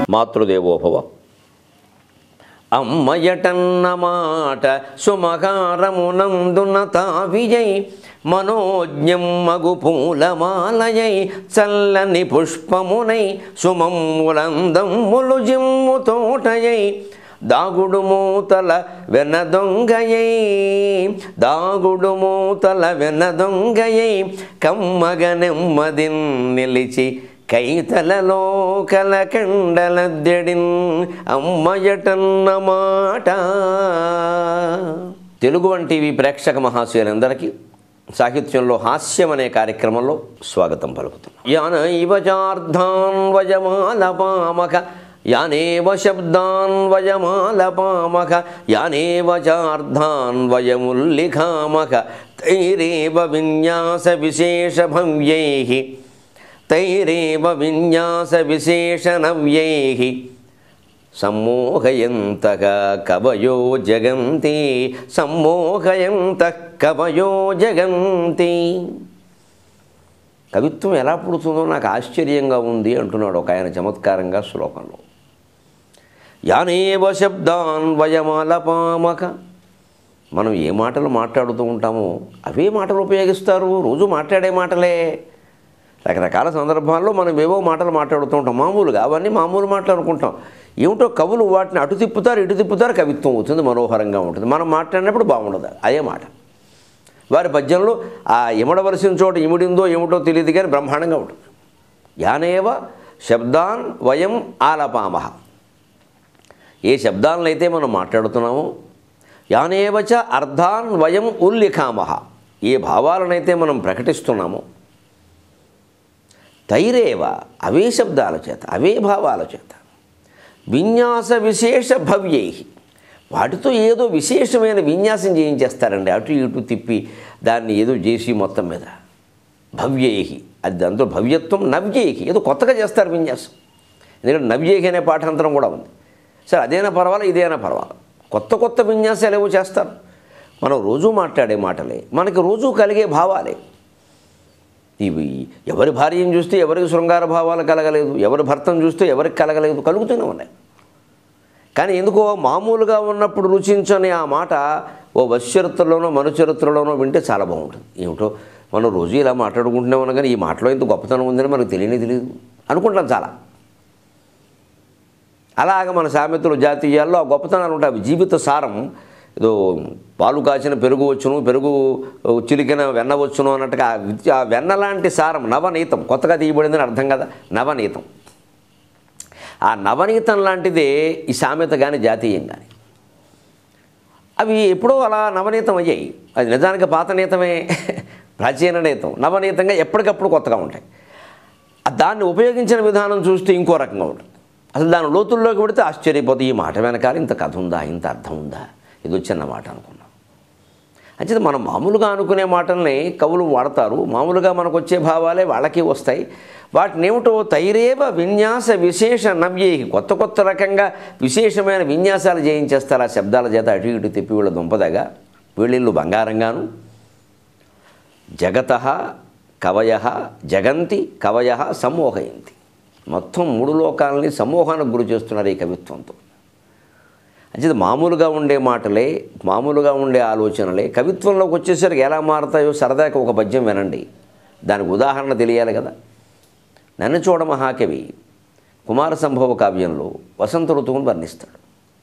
మాతృదేవోభవ అమ్మయటన్న మాట సుమకారమునందున తావియై మనోజ్ఞం మగు పూలమాలయై చల్లని పుష్పమునై సుమమ్ములందమ్ములు జిమ్ము తోటయై దాగుడు మూతల వెనదొంగయై దాగుడు మూతల వెనదొంగయై కమ్మగ నెమ్మదిన్ నిలిచి కైతలలో కలకండలద్దెడిన్ అమ్మయటన్న మాట తెలుగు వన్ టీవీ ప్రేక్షక మహాశయులందరికీ సాహిత్యంలో హాస్యం అనే కార్యక్రమంలో స్వాగతం పలుకుతున్నాం యానైవ చార్ధాన్వయమాలపామక యానేవ శబ్దాన్వయమాలపామక యానేవ చార్ధాన్వయముల్లిఖామక తైరేవ విన్యాస విశేష భవ్యైః తైరేవ విన్యాస విశేషణవ్యైః సమ్మోహయంతక కవయో జగంతి సమ్మోహయంత కవయో జగంతి కవిత్వం ఎలా పుడుతుందో నాకు ఆశ్చర్యంగా ఉంది అంటున్నాడు ఒక ఆయన చమత్కారంగా శ్లోకంలో యానేవ శబ్దాన్వయమాలపామక మనం ఏ మాటలు మాట్లాడుతూ ఉంటామో అవే మాటలు ఉపయోగిస్తారు రోజు మాట్లాడే మాటలే రకరకాల సందర్భాల్లో మనం ఏవో మాటలు మాట్లాడుతూ ఉంటాం మామూలుగా అవన్నీ మామూలు మాటలు అనుకుంటాం ఏమిటో కవులు వాటిని అటు తిప్పుతారు ఇటు తిప్పుతారు కవిత్వం అవుతుంది మనోహరంగా ఉంటుంది మనం మాట్లాడినప్పుడు బాగుండదు అదే మాట వారి పద్యంలో ఆ ఇమడవలసిన చోట ఇమిడిందో ఏమిటో తెలియదు కానీ బ్రహ్మాండంగా ఉంటుంది యానేవ శబ్దాన్ వయం ఆలపామహ ఏ శబ్దాలనైతే మనం మాట్లాడుతున్నామో యానేవచ అర్థాన్ వయం ఉల్లిఖామహ ఏ భావాలనైతే మనం ప్రకటిస్తున్నామో తైరేవ అవే శబ్దాల చేత అవే భావాల చేత విన్యాస విశేష భవ్యై వాటితో ఏదో విశేషమైన విన్యాసం చేయించేస్తారండి అటు ఇటు తిప్పి దాన్ని ఏదో చేసి మొత్తం మీద భవ్యై అది దాంతో భవ్యత్వం నవ్యై ఏదో కొత్తగా చేస్తారు విన్యాసం ఎందుకంటే నవ్యై అనే పాఠాంతరం కూడా ఉంది సరే అదేనా పర్వాలేదు ఇదేనా పర్వాలేదు కొత్త కొత్త విన్యాసాలు ఏవో చేస్తారు మనం రోజు మాట్లాడే మాటలే మనకి రోజు కలిగే భావాలే ఇవి ఎవరి భార్యను చూస్తే ఎవరికి శృంగార భావాలు కలగలేదు ఎవరి భర్తను చూస్తే ఎవరికి కలగలేదు కలుగుతూనే ఉన్నాయి కానీ ఎందుకో మామూలుగా ఉన్నప్పుడు రుచించని ఆ మాట ఓ వశ్చరిత్రలోనో మనుచరిత్రలోనో వింటే చాలా బాగుంటుంది ఏమిటో మనం రోజు ఇలా మాట్లాడుకుంటున్నామని కానీ ఈ మాటలో ఇంత గొప్పతనం ఉందని మనకు తెలియనే తెలియదు అనుకుంటాం చాలా అలాగ మన సామెతలు జాతీయాల్లో ఆ గొప్పతనాలు ఉంటాయి అవి జీవిత సారం ఏదో పాలు కాచిన పెరుగు వచ్చును పెరుగు చిలికిన వెన్న వచ్చును అన్నట్టుగా ఆ విద్య- ఆ వెన్న లాంటి సారం నవనీతం కొత్తగా తీయబడిందని అర్థం కదా నవనీతం ఆ నవనీతం లాంటిదే ఈ సామెత కానీ జాతీయం కానీ అవి ఎప్పుడో అలా నవనీతం అయ్యాయి అది నిజానికి పాత నీతమే ప్రాచీన నీతం నవనీతంగా ఎప్పటికప్పుడు కొత్తగా ఉంటాయి ఆ దాన్ని ఉపయోగించిన విధానం చూస్తే ఇంకో రకంగా ఉంటుంది అసలు దాని లోతుల్లోకి పెడితే ఆశ్చర్యపోతే ఈ మాట వెనకాల ఇంత కథ ఉందా ఇంత అర్థం ఉందా ఇది చిన్న మాట అనుకున్నాం అంచేత మనం మామూలుగా అనుకునే మాటల్ని కవులు వాడతారు మామూలుగా మనకు వచ్చే భావాలే వాళ్ళకి వస్తాయి వాటిని ఏమిటో తైరేవ విన్యాస విశేష నవ్యై కొత్త కొత్త రకంగా విశేషమైన విన్యాసాలు చేయించేస్తారు ఆ శబ్దాల చేత అటు ఇటు తిప్పి వీళ్ళ దుంపదగా వీళ్ళిల్లు బంగారంగాను జగత కవయ జగంతి కవయ సమ్మోహయంతి మొత్తం మూడు లోకాలని సమ్మోహానికి గురి చేస్తున్నారు ఈ కవిత్వంతో అంటే మామూలుగా ఉండే మాటలే మామూలుగా ఉండే ఆలోచనలే కవిత్వంలోకి వచ్చేసరికి ఎలా మారతాయో సరదాగా ఒక పద్యం వినండి దానికి ఉదాహరణ తెలియాలి కదా నన్ను చూడ మహాకవి కుమార సంభవ కావ్యంలో వసంత ఋతువును వర్ణిస్తాడు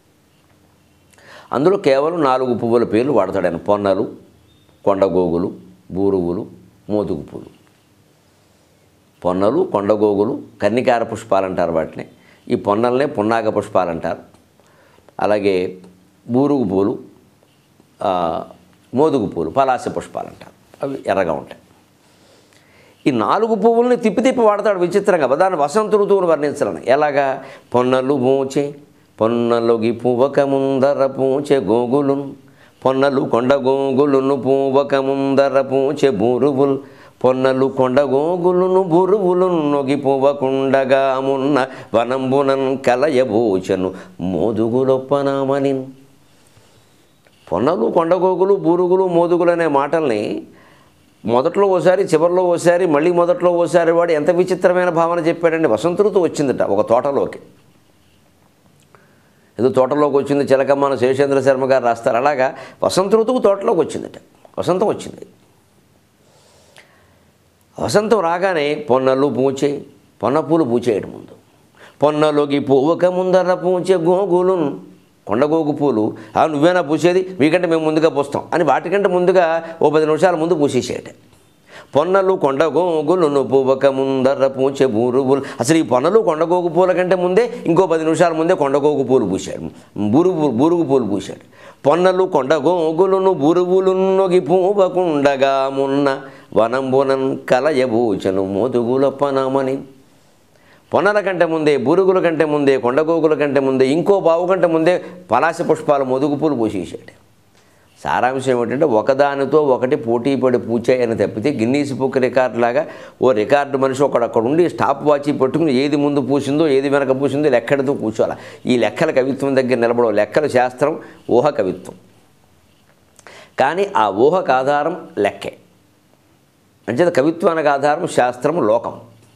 అందులో కేవలం నాలుగు పువ్వుల పేర్లు వాడతాడు ఆయన పొన్నలు కొండగోగులు బూరుగులు మోదుగు పూలు పొన్నలు కొండగోగులు కన్నికార పుష్పాలు అంటారు వాటిని ఈ పొన్నల్నే పున్నాగ పుష్పాలు అంటారు అలాగే బూరుగు పూలు ఆ, మోదుగు పూలు పలాస పుష్పాలు అంటారు అవి ఎర్రగా ఉంటాయి ఈ నాలుగు పువ్వుల్ని తిప్పి తిప్పి వాడతాడు విచిత్రంగా దాన్ని వసంత ఋతువును వర్ణించాలని ఎలాగా పొన్నలు పూచే పొన్నలుగి పువ్వక ముందర పూచే గోగులును పొన్నలు కొండ గోగులును పూవక ముందర పూచే బూరువులు పొన్నలు కొండ గోగులును బురువులును నొగి పువ్వకుండగా మున్న వనంబునన్ కలయబూచను మోదుగులొప్పనామని పొన్నలు కొండగోగులు బూరుగులు మోదుగులు అనే మాటల్ని మొదట్లో ఓసారి చివరిలో ఓసారి మళ్ళీ మొదట్లో ఓసారి వాడు ఎంత విచిత్రమైన భావన చెప్పాడండి వసంత ఋతువు వచ్చిందట ఒక తోటలోకి ఏదో తోటలోకి వచ్చింది చిలకమ్మ అని శేషేంద్ర శర్మ గారు రాస్తారు అలాగా వసంత ఋతువు తోటలోకి వచ్చిందట వసంతం వచ్చింది వసంతం రాగానే పొన్నలు పూచే పొన్న పూలు పూచేయడం ముందు పొన్నలోకి పువ్వక ముందర పూచే గోగులును కొండగోగు పూలు ఆ నువ్వేనా పూసేది మీకంటే మేము ముందుగా పూస్తాం అని వాటికంటే ముందుగా ఓ పది నిమిషాల ముందు పూసేసేయట పొన్నలు కొండగోగులను పువ్వక ముందర పూచే బూరుగులు అసలు ఈ పొన్నలు కొండగోగు పూల కంటే ముందే ఇంకో పది నిమిషాల ముందే కొండగోగు పూలు పూశాడు బూరుగు బూరుగు పూలు పూశాడు పొన్నలు కొండగోగులను బురుగులున్నొగి పూవకుండగా మున్న వనంబునన్ కలయబూచను మోదుగులప్పనమని పొన్నల కంటే ముందే బూరుగుల కంటే ముందే కొండగోగుల కంటే ముందే ఇంకో బావు కంటే ముందే పలాస పుష్పాలు మొదుగు పూలు పూసేసాడు సారాంశం ఏమిటంటే ఒకదానితో ఒకటి పోటీ పడి పూచాయని తప్పితే గిన్నీస్ బుక్ రికార్డు లాగా ఓ రికార్డు మనిషి ఒకడు అక్కడ ఉండి స్టాప్ వాచ్ పెట్టుకుని ఏది ముందు పూసిందో ఏది వెనక పూసిందో లెక్కడితో కూర్చోాలి ఈ లెక్కల కవిత్వం దగ్గర నిలబడవు లెక్కల శాస్త్రం ఊహ కవిత్వం కానీ ఆ ఊహకు ఆధారం లెక్కే అంచేత కవిత్వానికి ఆధారం శాస్త్రం లోకం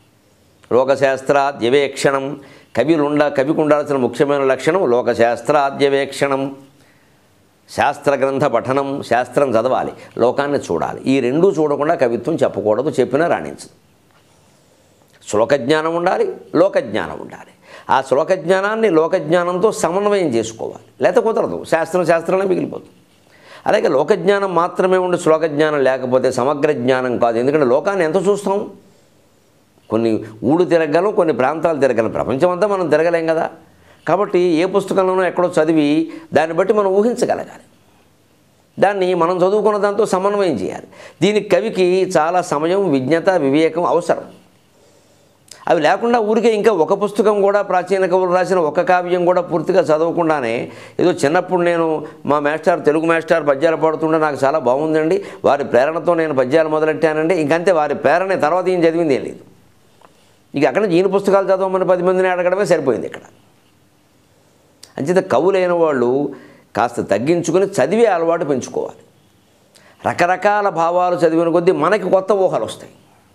లోకశాస్త్రాద్యవేక్షణం కవిలు ఉండ కవికి ఉండాల్సిన ముఖ్యమైన లక్షణం లోకశాస్త్రాద్యవేక్షణం శాస్త్ర గ్రంథ పఠనం శాస్త్రం చదవాలి లోకాన్ని చూడాలి ఈ రెండూ చూడకుండా కవిత్వం చెప్పకూడదు చెప్పినా రాణించదు శ్లోకజ్ఞానం ఉండాలి లోకజ్ఞానం ఉండాలి ఆ శ్లోకజ్ఞానాన్ని లోకజ్ఞానంతో సమన్వయం చేసుకోవాలి లేకపోతే కుదరదు శాస్త్రం శాస్త్రంలో మిగిలిపోతుంది అలాగే లోకజ్ఞానం మాత్రమే ఉండి శ్లోకజ్ఞానం లేకపోతే సమగ్ర జ్ఞానం కాదు ఎందుకంటే లోకాన్ని ఎంత చూస్తాం కొన్ని ఊళ్ళు తిరగలం కొన్ని ప్రాంతాలు తిరగలం ప్రపంచం అంతా మనం తిరగలేం కదా కాబట్టి ఏ పుస్తకంలోనో ఎక్కడో చదివి దాన్ని బట్టి మనం ఊహించగలగాలి దాన్ని మనం చదువుకున్న దాంతో సమన్వయం చేయాలి దీనికి కవికి చాలా సమయం విజ్ఞత వివేకం అవసరం అవి లేకుండా ఊరికే ఇంకా ఒక పుస్తకం కూడా ప్రాచీన కవులు రాసిన ఒక కావ్యం కూడా పూర్తిగా చదవకుండానే ఏదో చిన్నప్పుడు నేను మా మాస్టర్ తెలుగు మాస్టర్ పద్యాలు పాడుతుంటే నాకు చాలా బాగుందండి వారి ప్రేరణతో నేను పద్యాలు మొదలెట్టానండి ఇంకంతే వారి ప్రేరణ తర్వాత ఏం చదివింది ఏం లేదు ఇక అక్కడ నుంచి ఈయన పుస్తకాలు చదవమని పది మందిని అడగడమే సరిపోయింది ఇక్కడ అంచేత కవులైన వాళ్ళు కాస్త తగ్గించుకొని చదివే అలవాటు పెంచుకోవాలి రకరకాల భావాలు చదివిన కొద్దీ మనకి కొత్త ఊహలు వస్తాయి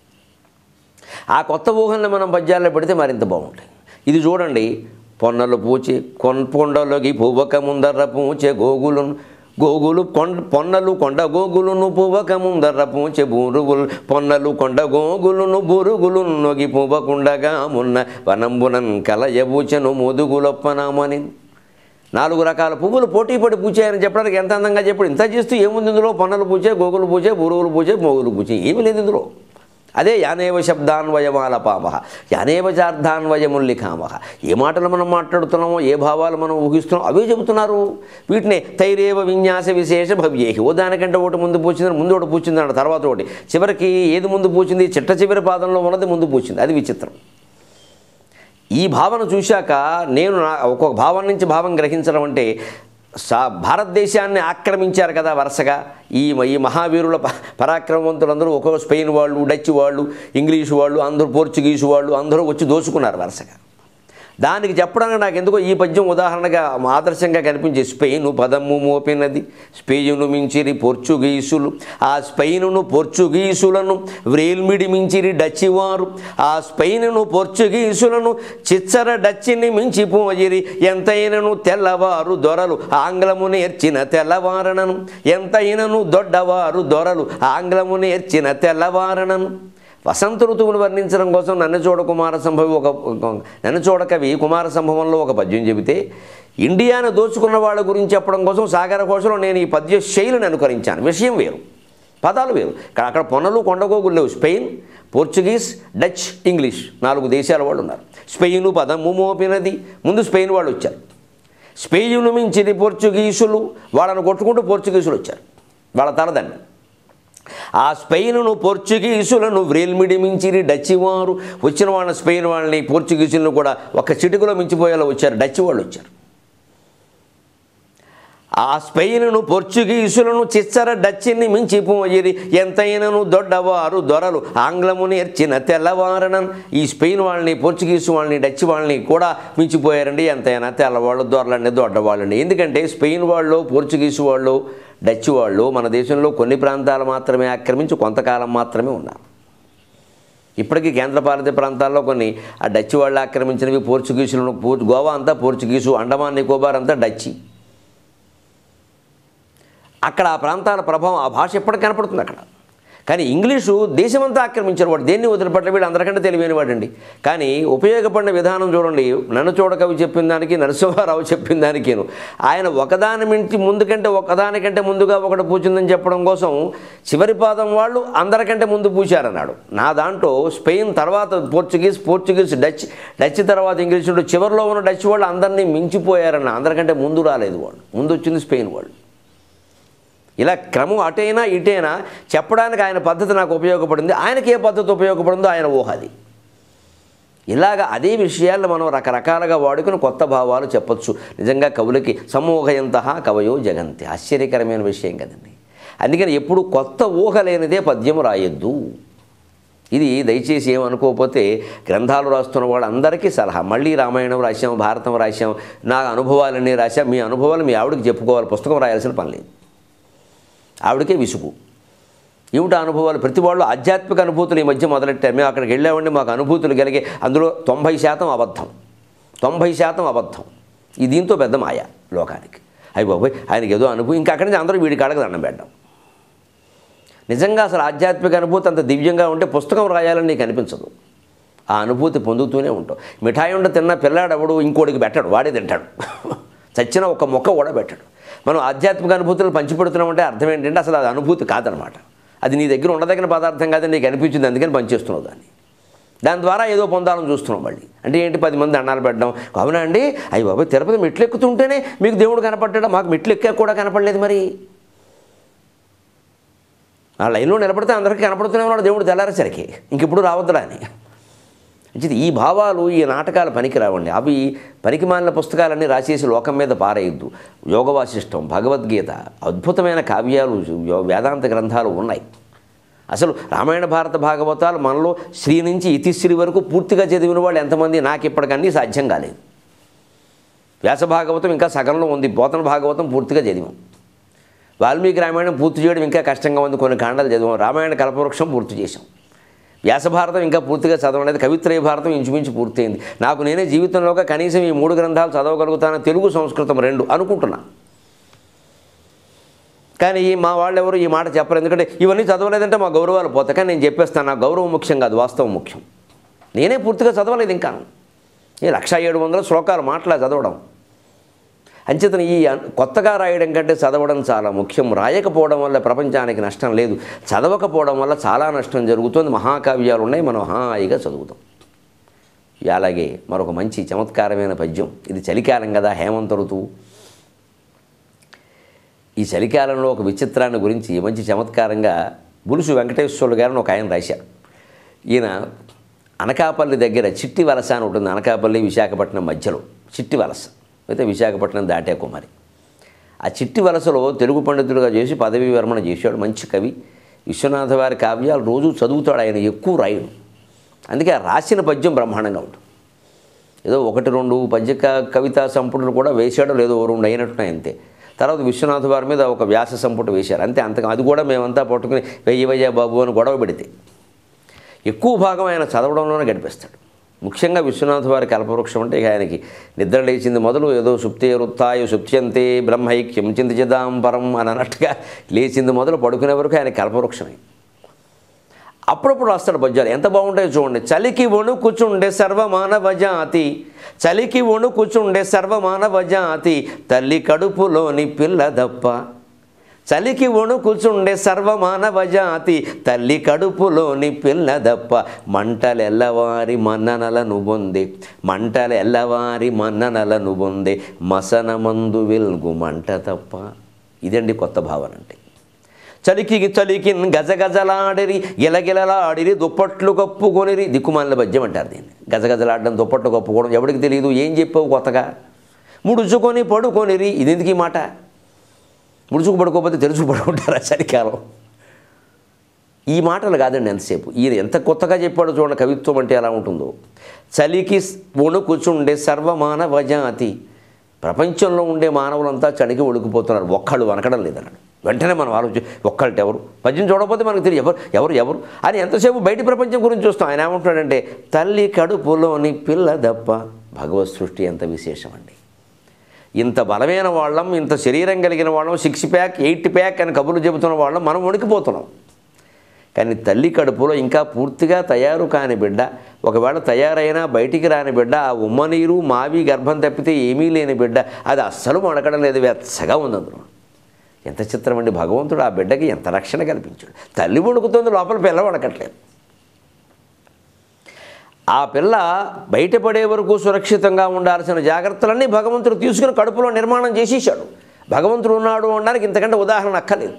ఆ కొత్త ఊహల్ని మనం పద్యాల్లో పెడితే మరింత బాగుంటాయి ఇది చూడండి పొన్నలు పూచి కొన్ కొండలోకి పువ్వక ముందర్ర పూచే గోగులను గోగులు కొండ పొన్నలు కొండ గోగులును పువ్వక ముందర్ర పూచే బూరుగులు పొన్నలు కొండ గోగులును బురుగులు నొగి పువ్వకుండగా మున్న వనంబునన్ కలయబూచెను ముదుగులొప్పనామని నాలుగు రకాల పువ్వులు పోటీ పడి పూచాయని చెప్పడానికి ఎంత అందంగా చెప్పాడు ఇంత చేస్తూ ఏముంది ఇందులో పొన్నలు పూచే గోగులు పూచే బురుగులు పూచే మోగులు పూచే ఏమీ లేదు ఇందులో అదే యానేవ శబ్దాన్వయమాలపామహ యానేవ చార్థాన్వయముల్లిఖామహ ఏ మాటలు మనం మాట్లాడుతున్నామో ఏ భావాలు మనం ఊహిస్తున్నామో అవే చెబుతున్నారు వీటిని తైరేవ విన్యాస విశేష భవ్యేహి ఓ దానికంటే ఒకటి ముందు పూచిందని ముందు ఒకటి పూచిందన్న తర్వాత ఒకటి చివరికి ఏది ముందు పూచింది చిట్ట చివరి పాదంలో ఉన్నది ముందు పూచింది అది విచిత్రం ఈ భావన చూశాక నేను నా ఒక్కొక్క భావం నుంచి భావం గ్రహించడం అంటే సా భారతదేశాన్ని ఆక్రమించారు కదా వరుసగా ఈ ఈ మహావీరుల ప- పరాక్రమవంతులందరూ ఒక్కొక్క స్పెయిన్ వాళ్ళు డచ్ వాళ్ళు ఇంగ్లీషు వాళ్ళు అందరూ పోర్చుగీసు వాళ్ళు అందరూ వచ్చి దోచుకున్నారు వరుసగా దానికి చెప్పడానికి నాకు ఎందుకో ఈ పద్యం ఉదాహరణగా ఆదర్శంగా కనిపించే స్పెయిన్ పదము మోపినది స్పెయిను మించిరి పోర్చుగీసులు ఆ స్పెయినును పోర్చుగీసులను వ్రేల్మిడి మించిరి డచ్చివారు ఆ స్పెయినును పోర్చుగీసులను చిచ్చర డచ్చిని మించిపోయిరి ఎంతైనను తెల్లవారు దొరలు ఆంగ్లము నేర్చిన తెల్లవారణను ఎంతైనను దొడ్డవారు దొరలు ఆంగ్లము నేర్చిన తెల్లవారణను వసంత ఋతువును వర్ణించడం కోసం నన్నచోడ కుమార సంభవి ఒక ఒక- నన్నచోడ కవి కుమార సంభవంలో ఒక పద్యం చెబితే ఇండియాను దోచుకున్న వాళ్ళ గురించి చెప్పడం కోసం సాగర ఘోషలో నేను ఈ పద్య శైలిని అనుకరించాను విషయం వేరు పదాలు వేరు ఇక్కడ అక్కడ పొన్నలు కొండగోగులు లేవు స్పెయిన్ పోర్చుగీస్ డచ్ ఇంగ్లీష్ నాలుగు దేశాల వాళ్ళు ఉన్నారు స్పెయిన్ పదము మోపినది ముందు స్పెయిన్ వాళ్ళు వచ్చారు స్పెయిన్ మించిది పోర్చుగీసులు వాళ్ళను కొట్టుకుంటూ పోర్చుగీసులు వచ్చారు వాళ్ళ తలదండి ఆ స్పెయిన్ను పోర్చుగీసులను వ్రేల్మిడి మించిరి డచ్ వారు వచ్చిన వాళ్ళ స్పెయిన్ వాళ్ళని పోర్చుగీసులను కూడా ఒక చిటికలో మించిపోయేలా వచ్చారు డచ్ వాళ్ళు వచ్చారు ఆ స్పెయిన్ను పోర్చుగీసులను చిచ్చర డచ్చిని మించిపోయిరి ఎంతైనను దొడ్డవారు దొరలు ఆంగ్లము నేర్చిన తెల్లవారనన్ ఈ స్పెయిన్ వాళ్ళని పోర్చుగీసు వాళ్ళని డచ్ వాళ్ళని కూడా మించిపోయారండి ఎంతైనా తెల్లవాళ్ళు దొరలండి దొడ్డవాళ్ళండి ఎందుకంటే స్పెయిన్ వాళ్ళు పోర్చుగీసు వాళ్ళు డచ్ వాళ్ళు మన దేశంలో కొన్ని ప్రాంతాలు మాత్రమే ఆక్రమించి కొంతకాలం మాత్రమే ఉన్నారు ఇప్పటికీ కేంద్రపాలిత ప్రాంతాల్లో కొన్ని ఆ డచ్ వాళ్ళు ఆక్రమించినవి పోర్చుగీసులు పోర్ గోవా అంతా పోర్చుగీసు అండమాన్ నికోబార్ అంతా డచ్చి అక్కడ ఆ ప్రాంతాల ప్రభావం ఆ భాష ఎప్పటికి కనపడుతుంది అక్కడ కానీ ఇంగ్లీషు దేశమంతా ఆక్రమించారు వాడు దేన్ని వదిలిపట్ల వీడు అందరికంటే తెలివైన వాడండి కానీ ఉపయోగపడిన విధానం చూడండి నన్ను చూడకవి చెప్పిన దానికి నరసింహారావు చెప్పిన దానికేను ఆయన ఒకదాని మించి ముందుకంటే ఒకదానికంటే ముందుగా ఒకటి పూచిందని చెప్పడం కోసం చివరి పాదం వాళ్ళు అందరికంటే ముందు పూచారన్నాడు నా దాంట్లో స్పెయిన్ తర్వాత పోర్చుగీస్ పోర్చుగీస్ డచ్ డచ్ తర్వాత ఇంగ్లీష్ ఉంటే చివరిలో ఉన్న డచ్ వాళ్ళు అందరినీ మించిపోయారన్న అందరికంటే ముందు రాలేదు వాళ్ళు ముందు వచ్చింది స్పెయిన్ వాళ్ళు ఇలా క్రమం అటైనా ఇటైనా చెప్పడానికి ఆయన పద్ధతి నాకు ఉపయోగపడింది ఆయనకి ఏ పద్ధతి ఉపయోగపడిందో ఆయన ఊహ అది ఇలాగ అదే విషయాలను మనం రకరకాలుగా వాడుకుని కొత్త భావాలు చెప్పొచ్చు నిజంగా కవులకి సమూహయంత కవయో జగంతి ఆశ్చర్యకరమైన విషయం కదండి అందుకని ఎప్పుడు కొత్త ఊహ లేనిదే పద్యం రాయొద్దు ఇది దయచేసి ఏమనుకోకపోతే గ్రంథాలు రాస్తున్న వాళ్ళందరికీ సలహా మళ్ళీ రామాయణం రాశాం భారతం రాశాం నా అనుభవాలన్నీ రాశాం మీ అనుభవాలు మీ ఆవిడకి చెప్పుకోవాలి పుస్తకం రాయాల్సిన పని లేదు ఆవిడకే విసుగు ఏమిటి అనుభవాలు ప్రతి వాళ్ళు ఆధ్యాత్మిక అనుభూతులు ఈ మధ్య మొదలెట్టారు మేము అక్కడికి వెళ్ళామండి మాకు అనుభూతులు కలిగే అందులో తొంభై శాతం అబద్ధం తొంభై శాతం అబద్ధం ఈ దీంతో పెద్ద మాయ లోకానికి అయ్యి బాబోయ్ ఆయనకి ఏదో అనుభవం ఇంకా అక్కడి నుంచి అందరూ వీడికి అడగ దండం పెట్టడం నిజంగా అసలు ఆధ్యాత్మిక అనుభూతి అంత దివ్యంగా ఉంటే పుస్తకం రాయాలని నీకు అనిపించదు ఆ అనుభూతి పొందుతూనే ఉంటావు మిఠాయి ఉండ తిన్న పిల్లాడెవడు ఇంకోటికి పెట్టడు వాడే తింటాడు చచ్చిన ఒక మొక్క కూడా పెట్టడు మనం ఆధ్యాత్మిక అనుభూతులు పంచిపెడుతున్నామంటే అర్థం ఏంటంటే అసలు అది అనుభూతి కాదనమాట అది నీ దగ్గర ఉండదగిన పదార్థం కాదని నీకు అనిపించింది అందుకని పనిచేస్తున్నావు దాన్ని దాని ద్వారా ఏదో పొందాలని చూస్తున్నాం మళ్ళీ అంటే ఏంటి పది మంది అన్నాలు పెట్టడం అవునా అండి అయ్యి బాబాయ్ తిరుపతి మెట్లు ఎక్కుతుంటేనే మీకు దేవుడు కనపడ్డాడు మాకు మెట్లు ఎక్కా కూడా కనపడలేదు మరి ఆ లైన్లో నిలబడితే అందరికీ కనపడుతూనే ఉన్నాడు దేవుడు తెల్లారేసరికి ఇంకెప్పుడు రావద్దురా అని మంచిది ఈ భావాలు ఈ నాటకాలు పనికి రావండి అవి పనికిమాలిన పుస్తకాలన్నీ రాసేసి లోకం మీద పారేయద్దు యోగవాసిష్టం భగవద్గీత అద్భుతమైన కావ్యాలు యో- వేదాంత గ్రంథాలు ఉన్నాయి అసలు రామాయణ భారత భాగవతాలు మనలో శ్రీ నుంచి ఇతిశ్రీ వరకు పూర్తిగా చదివిన వాళ్ళు ఎంతమంది నాకు ఇప్పటికన్నీ సాధ్యం కాలేదు వ్యాస భాగవతం ఇంకా సగంలో ఉంది పోతన భాగవతం పూర్తిగా చదివాం వాల్మీకి రామాయణం పూర్తి చేయడం ఇంకా కష్టంగా ఉంది కొన్ని కాండాలు చదివాం రామాయణ కల్పవృక్షం పూర్తి చేశాం వ్యాస భారతం ఇంకా పూర్తిగా చదవలేదు కవిత్రయ భారతం ఇంచుమించు పూర్తయింది నాకు నేనే జీవితంలోగా కనీసం ఈ మూడు గ్రంథాలు చదవగలుగుతాను తెలుగు సంస్కృతం రెండు అనుకుంటున్నా కానీ ఈ మా వాళ్ళు ఎవరు ఈ మాట చెప్పరు ఎందుకంటే ఇవన్నీ చదవలేదంటే మా గౌరవాలు పోతాయి కానీ నేను చెప్పేస్తాను నా గౌరవం ముఖ్యం కాదు వాస్తవం ముఖ్యం నేనే పూర్తిగా చదవలేదు ఇంకా ఈ లక్ష ఏడు వందల శ్లోకాలు మాటలా చదవడం అంచేతను ఈ అన్- కొత్తగా రాయడం కంటే చదవడం చాలా ముఖ్యం రాయకపోవడం వల్ల ప్రపంచానికి నష్టం లేదు చదవకపోవడం వల్ల చాలా నష్టం జరుగుతుంది మహాకావ్యాలు ఉన్నాయి మనం హాయిగా చదువుతాం ఇక అలాగే మరొక మంచి చమత్కారమైన పద్యం ఇది చలికాలం కదా హేమంత ఋతువు ఈ చలికాలంలో ఒక విచిత్రాన్ని గురించి మంచి చమత్కారంగా బులుసు వెంకటేశ్వరులు గారిని ఒక ఆయన రాశారు ఈయన అనకాపల్లి దగ్గర చిట్టి వలస అని ఉంటుంది అనకాపల్లి విశాఖపట్నం మధ్యలో చిట్టి వలస అయితే విశాఖపట్నం దాటే కుమారి ఆ చిట్టి వలసలో తెలుగు పండితుడిగా చేసి పదవీ విరమణ చేశాడు మంచి కవి విశ్వనాథ వారి కావ్యాలు రోజు చదువుతాడు ఆయన ఎక్కువ రాయడు అందుకే ఆ రాసిన పద్యం బ్రహ్మాండంగా ఉంటుంది ఏదో ఒకటి రెండు పద్య క- కవితా సంపుటులు కూడా వేశాడో లేదో ఓ రెండు అయినట్టున్నాయి అంతే తర్వాత విశ్వనాథ్ వారి మీద ఒక వ్యాస సంపుట వేశారు అంతే అంతగా అది కూడా మేమంతా పట్టుకుని వెయ్యి వెయ్య బాబు అని గొడవ పెడితే ఎక్కువ భాగం ఆయన చదవడంలోనే గడిపేస్తాడు ముఖ్యంగా విశ్వనాథ్ వారి కల్పవృక్షం అంటే ఇక ఆయనకి నిద్ర లేచింది మొదలు ఏదో సుప్తే రుత్తాయు సుప్త్యంతే బ్రహ్మైక్యం చింతచిదాం పరం అని అన్నట్టుగా లేచింది మొదలు పడుకునే వరకు ఆయన కల్పవృక్షమే అప్పుడప్పుడు రాస్తాడు పద్యాలు ఎంత బాగుంటాయో చూడండి చలికి వణుకుచుండే సర్వమానవ జాతి చలికి వణుకుచుండే సర్వమానవ జాతి తల్లి కడుపులోని పిల్లదప్ప చలికి వణుకుచుండే సర్వమానవ జాతి తల్లి కడుపులోని పిల్లదప్ప మంటలెల్లవారి మన్ననలను బొందే మంటలెల్లవారి మన్ననలను బొందే మసనమందు వెల్గు మంట తప్ప ఇదండి కొత్త భావన అంటే చలికి చలికి గజగజలాడిరి గిలగిలలాడిరి దుప్పట్లు కప్పుకొనిరి దిక్కుమాలిన పద్యం అంటారు దీన్ని గజగజలాడడం దుప్పట్లు కప్పుకోవడం ఎవరికి తెలియదు ఏం చెప్పావు కొత్తగా ముడుచుకొని పడుకొనిరి ఇది ఎందుకు ఈ మాట ముడుచుకు పడుకోకపోతే తెలుసుకు పడుకుంటారా చలికాలం ఈ మాటలు కాదండి ఎంతసేపు ఈయన ఎంత కొత్తగా చెప్పాడో చూడండి కవిత్వం అంటే ఎలా ఉంటుందో చలికి వణుకుచుండే సర్వమానవ జాతి ప్రపంచంలో ఉండే మానవులంతా చలికి వణుకుపోతున్నారు ఒక్కళ్ళు వనకడం లేదన్నాడు వెంటనే మనం ఆలోచి ఒక్కళ్ళటి ఎవరు పద్యం చూడకపోతే మనకు తెలియదు ఎవరు ఎవరు ఎవరు అని ఎంతసేపు బయటి ప్రపంచం గురించి చూస్తాం ఆయన ఏమంటున్నాడంటే తల్లి కడుపులోని పిల్ల దప్ప భగవత్ సృష్టి ఎంత విశేషం అండి ఇంత బలమైన వాళ్ళం ఇంత శరీరం కలిగిన వాళ్ళం సిక్స్ ప్యాక్ ఎయిట్ ప్యాక్ అని కబుర్లు చెబుతున్న వాళ్ళం మనం వణికిపోతున్నాం కానీ తల్లి కడుపులో ఇంకా పూర్తిగా తయారు కాని బిడ్డ ఒకవేళ తయారైనా బయటికి రాని బిడ్డ ఆ ఉమ్మనీరు మావి గర్భం తప్పితే ఏమీ లేని బిడ్డ అది అస్సలు వణకడం లేదు వెచ్చగా ఉంది అందులో ఎంత చిత్రం అండి భగవంతుడు ఆ బిడ్డకి ఎంత రక్షణ కల్పించాడు తల్లి వణుకుతుంది లోపల పిల్ల వణకట్లేదు ఆ పిల్ల బయటపడే వరకు సురక్షితంగా ఉండాల్సిన జాగ్రత్తలన్నీ భగవంతుడు తీసుకుని కడుపులో నిర్మాణం చేసేసాడు భగవంతుడు ఉన్నాడు అనడానికి ఇంతకంటే ఉదాహరణ అక్కర్లేదు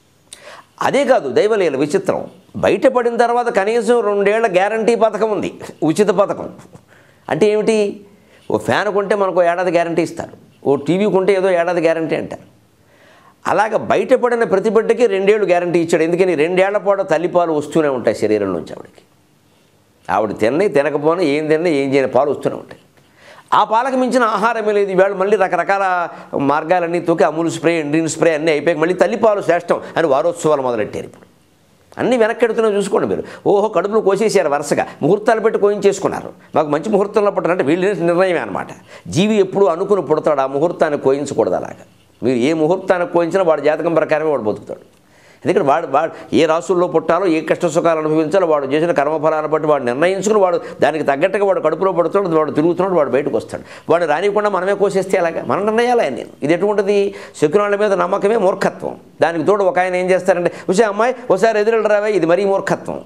అదే కాదు దైవలీల విచిత్రం బయటపడిన తర్వాత కనీసం రెండేళ్ల గ్యారంటీ పథకం ఉంది ఉచిత పథకం అంటే ఏమిటి ఓ ఫ్యాన్ కొంటే మనకు ఏడాది గ్యారంటీ ఇస్తారు ఓ టీవీ కొంటే ఏదో ఏడాది గ్యారంటీ అంటారు అలాగ బయటపడిన ప్రతి బిడ్డకి రెండేళ్ళు గ్యారంటీ ఇచ్చాడు ఎందుకని రెండేళ్ల పాటు తల్లిపాలు వస్తూనే ఉంటాయి శరీరం నుంచి ఆవిడకి ఆవిడ తిన్న తినకపోయినా ఏం తిన్నా ఏం చేయని పాలు వస్తూనే ఉంటాయి ఆ పాలకు మించిన ఆహారమే లేదు ఇవాళ మళ్ళీ రకరకాల మార్గాలన్నీ తోకి అమూల్ స్ప్రే ఇండియన్ స్ప్రే అన్నీ అయిపోయి మళ్ళీ తల్లిపాలు శ్రేష్టం అని వారోత్సవాలు మొదలెట్టారు ఇప్పుడు అన్నీ వెనక్కెడుతున్నా చూసుకోండి మీరు ఓహో కడుపులు కోసేసారు వరుసగా ముహూర్తాలు పెట్టి కోయించేసుకున్నారు మాకు మంచి ముహూర్తంలో పుట్టారంటే వీళ్ళు నిర్ణయమే అనమాట జీవి ఎప్పుడు అనుకుని పుడతాడు ఆ ముహూర్తాన్ని కోయించకూడదు అలాగా మీరు ఏ ముహూర్తానికి కోయించినా వాడు జాతకం ప్రకారమే వాడు బతుకుతాడు ఎందుకంటే వాడు వాడు ఏ రాసుల్లో పుట్టాలో ఏ కష్ట సుఖాలు అనుభవించాలో వాడు చేసిన కర్మఫలాన్ని బట్టి వాడు నిర్ణయించుకుని వాడు దానికి తగ్గట్టుగా వాడు కడుపులో పడుతున్నాడు వాడు తిరుగుతున్నాడు వాడు బయటకు వస్తాడు వాడు రానికుండా మనమే కోసేస్తే అలాగా మన నిర్ణయాలు ఆయన నేను ఇది ఎటువంటిది శకునాల మీద నమ్మకమే మూర్ఖత్వం దానికి తోడు ఒక ఆయన ఏం చేస్తారంటే వచ్చే అమ్మాయి ఒకసారి ఎదురు రావే ఇది మరీ మూర్ఖత్వం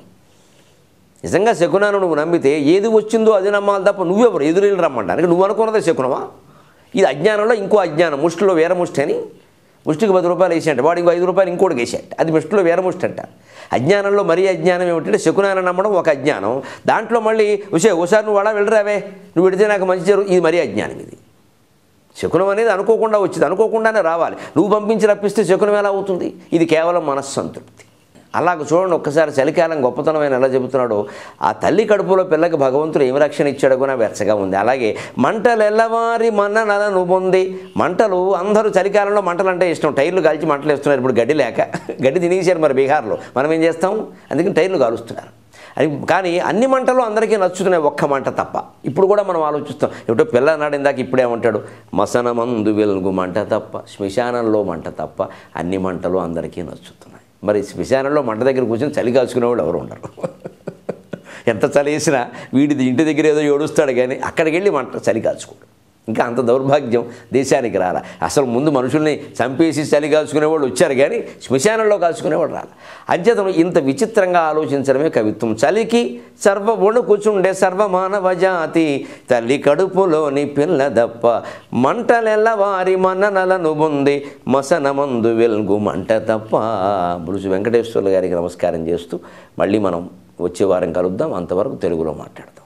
నిజంగా శకునాను నువ్వు నమ్మితే ఏది వచ్చిందో అది నమ్మాలి తప్ప నువ్వెవరు ఎదురు రమ్మంటానికి నువ్వు అనుకున్నదే శకునమా ఇది అజ్ఞానంలో ఇంకో అజ్ఞానం ముష్టిలో వేర ముష్టి అని ముష్టికి పది రూపాయలు వేసేట వాడు ఇంకో ఐదు రూపాయలు ఇంకోటికి వేసేట అది ముష్టిలో వేర ముష్టి అంట అజ్ఞానంలో మరీ అజ్ఞానం ఏమిటంటే శకునాన్ని నమ్మడం ఒక అజ్ఞానం దాంట్లో మళ్ళీ ఉసే ఒకసారి నువ్వు అలా వెళ్ళరావే నువ్వు వెడితే నాకు మంచి జరుగు ఇది మరీ అజ్ఞానం ఇది శకునం అనేది అనుకోకుండా వచ్చింది అనుకోకుండానే రావాలి నువ్వు పంపించి రప్పిస్తే శకునం ఎలా అవుతుంది ఇది కేవలం మనస్సంతృప్తి అలాగ చూడండి ఒక్కసారి చలికాలం గొప్పతనమైన ఎలా చెబుతున్నాడో ఆ తల్లి కడుపులో పిల్లకి భగవంతుడు ఏమి రక్షణ ఇచ్చాడో కూడా వెచ్చగా ఉంది అలాగే మంటలు ఎల్లవారి మన్ననలను పొంది మంటలు అందరూ చలికాలంలో మంటలు అంటే ఇష్టం టైర్లు కాల్చి మంటలు వేస్తున్నారు ఇప్పుడు గడ్డి లేక గడ్డి తినేసారు మరి బీహార్లో మనం ఏం చేస్తాం అందుకని టైర్లు కాలుస్తున్నారు అది కానీ అన్ని మంటలు అందరికీ నచ్చుతున్నాయి ఒక్క మంట తప్ప ఇప్పుడు కూడా మనం ఆలోచిస్తాం ఏమిటో పిల్ల అన్నాడు ఇందాక ఇప్పుడేమంటాడు మసన మందు వెలుగు మంట తప్ప శ్మశానంలో మంట తప్ప అన్ని మంటలు అందరికీ నచ్చుతున్నాయి మరి శ్మశానంలో మంట దగ్గర కూర్చొని చలి కాల్చుకునేవాళ్ళు ఎవరు ఉండరు ఎంత చలి వేసినా వీడిది ఇంటి దగ్గర ఏదో ఏడుస్తాడు కానీ అక్కడికి వెళ్ళి మంట చలి కాల్చుకోడు ఇంకా అంత దౌర్భాగ్యం దేశానికి రాల అసలు ముందు మనుషుల్ని చంపేసి చలి కాల్చుకునేవాళ్ళు వచ్చారు కానీ శ్మశానంలో కాల్చుకునేవాడు రాల అంచేతను ఇంత విచిత్రంగా ఆలోచించడమే కవిత్వం చలికి సర్వ వణుకుచుండే సర్వమానవ జాతి తల్లి కడుపులోని పిల్ల దప్ప మంటలెల్ల వారి మన్ననలను పొంది మసనమందు వెలుగు మంట తప్ప బురుజు వెంకటేశ్వర్లు గారికి నమస్కారం చేస్తూ మళ్ళీ మనం వచ్చే వారం కలుద్దాం అంతవరకు తెలుగులో మాట్లాడదాం